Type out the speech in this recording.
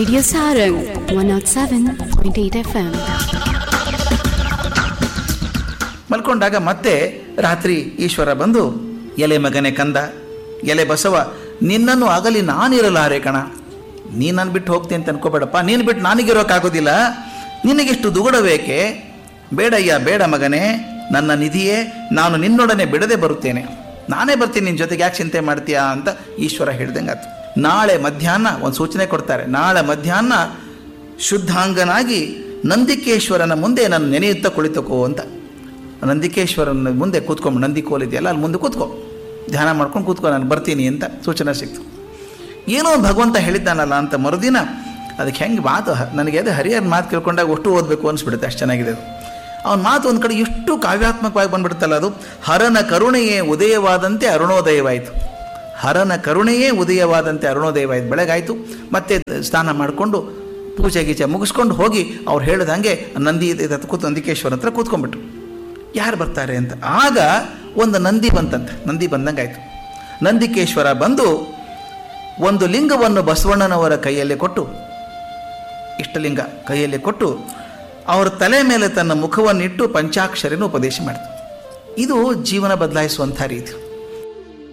Radio Sarang 107.8 FM. ಮಲ್ಕೊಂಡಾಗ ಮತ್ತೆ ರಾತ್ರಿ ಈಶ್ವರ ಬಂದು ಎಲೆ ಮಗನೆ ಕಂದ ಎಲೆ ಬಸವ ನಿನ್ನನ್ನು ಆಗಲಿ ನಾನಿರಲಾರೆ ಕಣ ನೀನು ನಾನು ಬಿಟ್ಟು ಹೋಗ್ತೀನಿ ಅಂತ ಅನ್ಕೋಬೇಡಪ್ಪ ನೀನು ಬಿಟ್ಟು ನನಗಿರೋಕ್ಕಾಗೋದಿಲ್ಲ ನಿನಗಿಷ್ಟು ದುಗುಡ ಬೇಕೆ ಬೇಡಯ್ಯ ಬೇಡ ಮಗನೇ ನನ್ನ ನಿಧಿಯೇ ನಾನು ನಿನ್ನೊಡನೆ ಬಿಡದೆ ಬರುತ್ತೇನೆ ನಾನೇ ಬರ್ತೀನಿ ನಿನ್ನ ಜೊತೆಗೆ ಯಾಕೆ ಚಿಂತೆ ಮಾಡ್ತೀಯಾ ಅಂತ ಈಶ್ವರ ಹೇಳ್ದಂಗಾತು ನಾಳೆ ಮಧ್ಯಾಹ್ನ ಒಂದು ಸೂಚನೆ ಕೊಡ್ತಾರೆ ನಾಳೆ ಮಧ್ಯಾಹ್ನ ಶುದ್ಧಾಂಗನಾಗಿ ನಂದಿಕೇಶ್ವರನ ಮುಂದೆ ನಾನು ನೆನೆಯುತ್ತಾ ಕುಳಿತುಕೋ ಅಂತ ನಂದಿಕೇಶ್ವರನ ಮುಂದೆ ಕೂತ್ಕೊಂಡು ನಂದಿ ಕೋಲಿದೆಯಲ್ಲ ಅಲ್ಲಿ ಮುಂದೆ ಕೂತ್ಕೋ ಧ್ಯಾನ ಮಾಡ್ಕೊಂಡು ಕೂತ್ಕೋ ನಾನು ಬರ್ತೀನಿ ಅಂತ ಸೂಚನೆ ಸಿಕ್ತು ಏನೋ ಭಗವಂತ ಹೇಳಿದ್ದಾನಲ್ಲ ಅಂತ ಮರುದಿನ ಅದಕ್ಕೆ ಹೆಂಗೆ ಮಾತು ಹ- ನನಗೆ ಅದು ಹರಿಹರ ಮಾತು ಕೇಳ್ಕೊಂಡಾಗ ಅಷ್ಟು ಓದಬೇಕು ಅನಿಸ್ಬಿಡುತ್ತೆ ಅಷ್ಟು ಚೆನ್ನಾಗಿದೆ ಅದು ಅವನ ಮಾತು ಒಂದು ಕಡೆ ಎಷ್ಟು ಕಾವ್ಯಾತ್ಮಕವಾಗಿ ಬಂದ್ಬಿಡುತ್ತಲ್ಲ ಅದು ಹರನ ಕರುಣೆಯೇ ಉದಯವಾದಂತೆ ಅರುಣೋದಯವಾಯಿತು ಹರನ ಕರುಣೆಯೇ ಉದಯವಾದಂತೆ ಅರುಣೋದಯವಾಯಿತು ಬೆಳಗಾಯಿತು ಮತ್ತೆ ಸ್ನಾನ ಮಾಡಿಕೊಂಡು ಪೂಜೆ ಗೀಜೆ ಮುಗಿಸ್ಕೊಂಡು ಹೋಗಿ ಅವ್ರು ಹೇಳ್ದಂಗೆ ನಂದಿ ಇದೆ ಕೂತ್ ನಂದಿಕೇಶ್ವರ ಹತ್ರ ಕೂತ್ಕೊಂಡ್ಬಿಟ್ರು ಯಾರು ಬರ್ತಾರೆ ಅಂತ ಆಗ ಒಂದು ನಂದಿ ಬಂತಂತೆ ನಂದಿ ಬಂದಂಗಾಯ್ತು ನಂದಿಕೇಶ್ವರ ಬಂದು ಒಂದು ಲಿಂಗವನ್ನು ಬಸವಣ್ಣನವರ ಕೈಯಲ್ಲಿ ಕೊಟ್ಟು ಇಷ್ಟಲಿಂಗ ಕೈಯಲ್ಲಿ ಕೊಟ್ಟು ಅವರ ತಲೆ ಮೇಲೆ ತನ್ನ ಮುಖವನ್ನಿಟ್ಟು ಪಂಚಾಕ್ಷರಿನ ಉಪದೇಶ ಮಾಡ್ತು ಇದು ಜೀವನ ಬದಲಾಯಿಸುವಂಥ ರೀತಿ